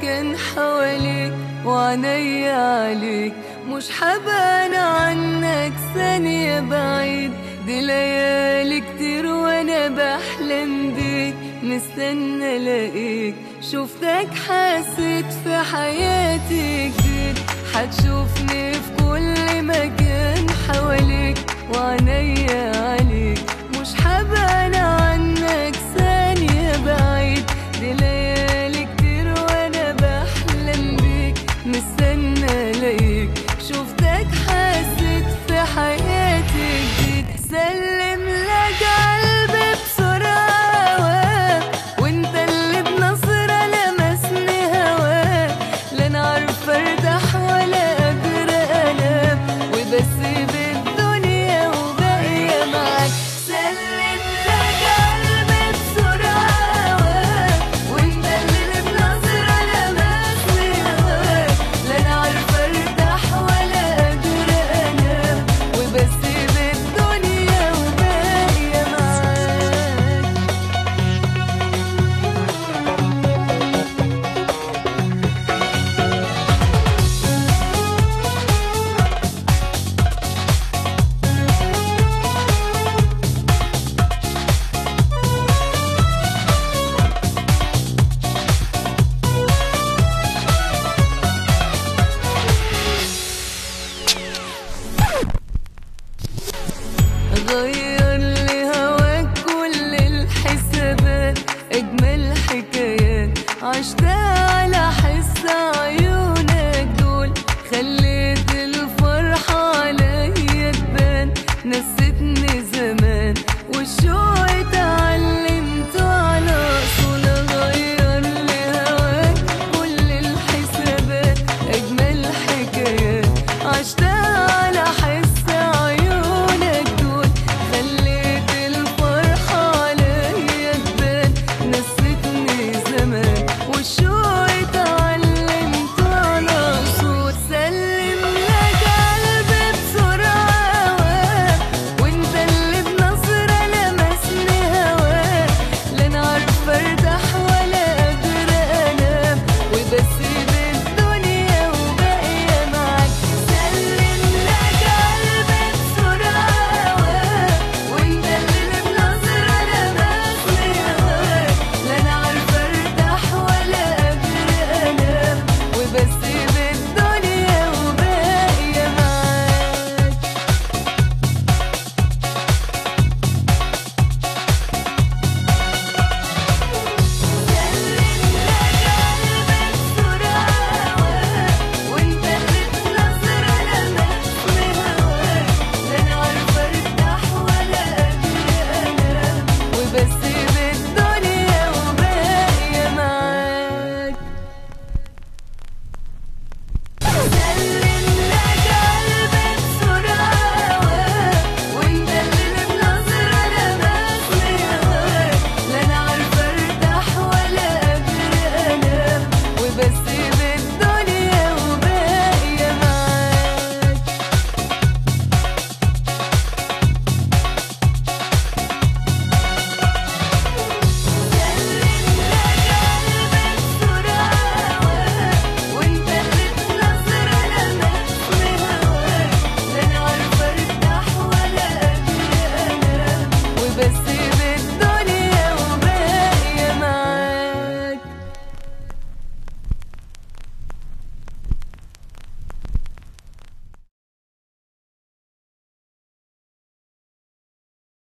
مكان حواليك وعنيا عليك مش حبان عنك ثانية بعيد دي ليالي كتير وانا بحلم بيك مستنى الاقيك شفتك حسيت في حياتي جديد هتشوفني في كل مكان حواليك وعنيا عليك مش حبان عنك ثانية بعيد دي ليالي كتير وانا بحلم بيك مستنى الاقيك شفتك حسيت في حياتي جديد سلم لك قلبي بسرعة هواك وانت اللي بنصرة لمسني هواك لا انا عارفة ارتاح ولا قادرة انام وبسيب الدنيا وباقية معاك سلم لك قلبي بسرعة هواك وانت اللي بنظرة لمسني هواك لا انا عارفة ارتاح ولا قادرة انام وبسيب الدنيا وباقية معاك غير لي هواك كل الحسابات اجمل حكايات عشتها على حس عيون